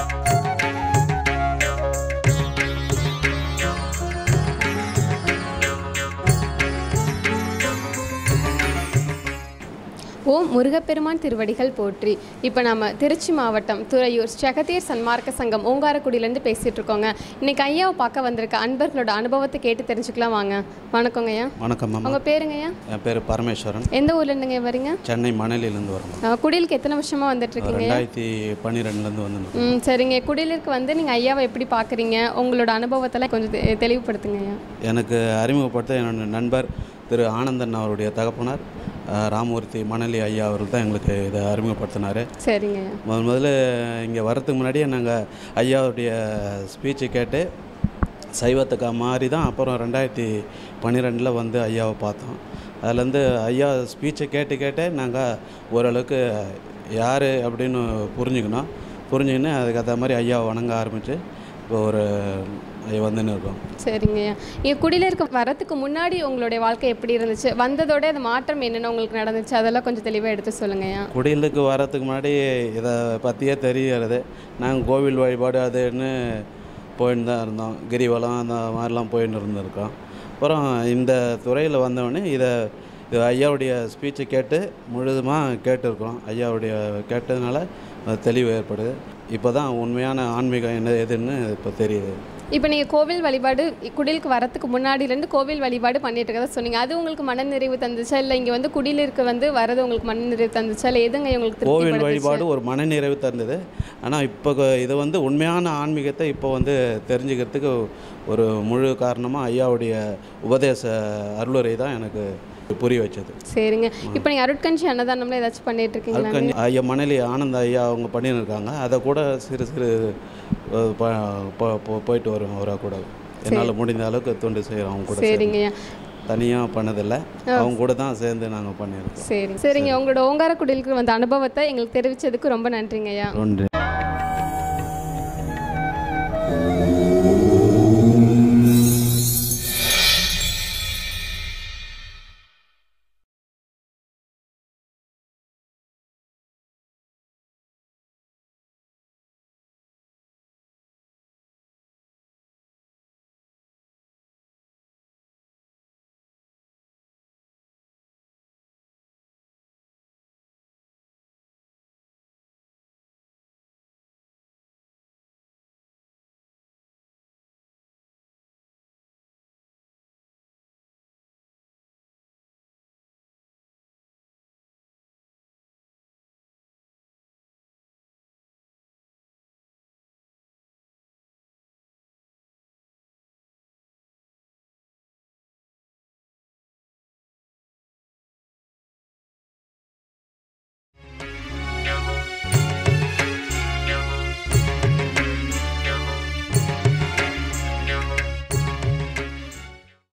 ஓம் முருகப்பெருமான் திருவடிகள் போற்றி இப்போ நம்ம திருச்சி மாவட்டம் துறையூர் ஜெகதீர் சன்மார்க்க சங்கம் ஓங்காரக்குடியிலேருந்து பேசிகிட்டு இருக்கோங்க இன்னைக்கு ஐயாவை பார்க்க வந்திருக்க அன்பர்களோட அனுபவத்தை கேட்டு தெரிஞ்சுக்கலாம் வாங்க வணக்கங்க ஐயா வணக்கம் மேம் உங்கள் பேருங்க ஐயா என் பேர் பரமேஸ்வரன் எந்த ஊர்லேருந்துங்க வரீங்க சென்னை மணலிலேருந்து வரோம் அஹ், குடிலுக்கு எத்தனை வருஷமாக வந்துட்டு இருக்கீங்க ஐயா? ரெண்டாயிரத்தி பன்னிரெண்டுலேருந்து வந்து ம் சரிங்க குடிலுக்கு வந்து நீங்கள் ஐயாவை எப்படி பார்க்குறீங்க உங்களோட அனுபவத்தெல்லாம் கொஞ்சம் தெ- தெளிவுபடுத்துங்க ஐயா எனக்கு அறிமுகப்படுத்த என்னோட நண்பர் திரு ஆனந்தன் அவருடைய தகப்பனார் அஹ், ராமூர்த்தி மணலி ஐயா அவர்கள் தான் எங்களுக்கு இதை அறிமுகப்படுத்தினார் சரிங்க ஐயா முதல் முதல்ல இங்கே வர்றதுக்கு முன்னாடியே நாங்கள் ஐயாவுடைய ஸ்பீச்சை கேட்டு சைவத்துக்கு மாறி தான் அப்புறம் ரெண்டாயிரத்தி பன்னிரெண்டில் வந்து ஐயாவை பார்த்தோம் அதுலேருந்து ஐயா ஸ்பீச்சை கேட்டு கேட்டே நாங்கள் ஓரளவுக்கு யார் அப்படின்னு புரிஞ்சுக்கணும் புரிஞ்சுக்கின்னு அதுக்கேற்ற மாதிரி ஐயாவை வணங்க ஆரம்பித்து இப்போ ஒரு வந்துன்னு இருக்கோம் சரிங்க ஐயா இங்கே குடியிலிருக்க வரத்துக்கு முன்னாடி உங்களுடைய வாழ்க்கை எப்படி இருந்துச்சு வந்ததோட அது மாற்றம் என்னென்ன உங்களுக்கு நடந்துச்சு அதெல்லாம் கொஞ்சம் தெளிவாக எடுத்து சொல்லுங்க ஐயா குடிலுக்கு வரத்துக்கு முன்னாடி இதை பற்றியே தெரிகிறது நாங்கள் கோவில் வழிபாடு அதுன்னு போயின்னு தான் இருந்தோம் கிரிவலம் அந்த மாதிரிலாம் போயின்னு இருந்திருக்கோம் அப்புறம் இந்த துறையில் வந்தவொடனே இதை இது ஐயாவுடைய ஸ்பீச்சை கேட்டு முழுதுமாக கேட்டிருக்கிறோம் ஐயாவுடைய கேட்டதுனால அது தெளிவு ஏற்படுது இப்போ தான் உண்மையான ஆன்மீகம் என்ன எதுன்னு இப்போ தெரியுது இப்போ நீங்கள் கோவில் வழிபாடு குடிலுக்கு வரத்துக்கு முன்னாடிலேருந்து கோவில் வழிபாடு பண்ணிட்டு இருக்கதா சொன்னீங்க அது உங்களுக்கு மனநிறைவு தந்துச்சா இல்லை இங்கே வந்து குடிலிருக்கு வந்து வரது உங்களுக்கு மனநிறைவு தந்துச்சா இல்லை எதுங்க உங்களுக்கு திருப்தி கோவில் படுத்துச்சு? வழிபாடு ஒரு மனநிறைவு தந்தது ஆனால் இப்போ இது வந்து உண்மையான ஆன்மீகத்தை இப்போ வந்து தெரிஞ்சுக்கிறதுக்கு ஒரு முழு காரணமாக ஐயாவுடைய உபதேச அருளுரை தான் எனக்கு புரிய வச்சது சரிங்க இப்போ நீங்கள் அருட்கஞ்சி அன்னதானம்ல ஏதாச்சும் பண்ணிட்டு இருக்கீங்களா அதுக்கு ஐயா மணலி ஆனந்த ஐயா அவங்க பண்ணின்னு இருக்காங்க அதை கூட சிறு சிறு அஹ், ப- ப- போ- போயிட்டு வருவேன் அவராக கூட என்னால் முடிந்த அளவுக்கு தொண்டு செய்கிறோம் அவங்க கூட சரிங்க ஐயா தனியாக பண்ணதில்லை அவங்க கூட தான் சேர்ந்து நாங்கள் பண்ணியிருக்கோம் சரி சரிங்க உங்களோட ஓங்கார குடிலுக்கு வந்த அனுபவத்தை எங்களுக்கு தெரிவித்ததுக்கு ரொம்ப நன்றிங்க ஐயா ஒன்று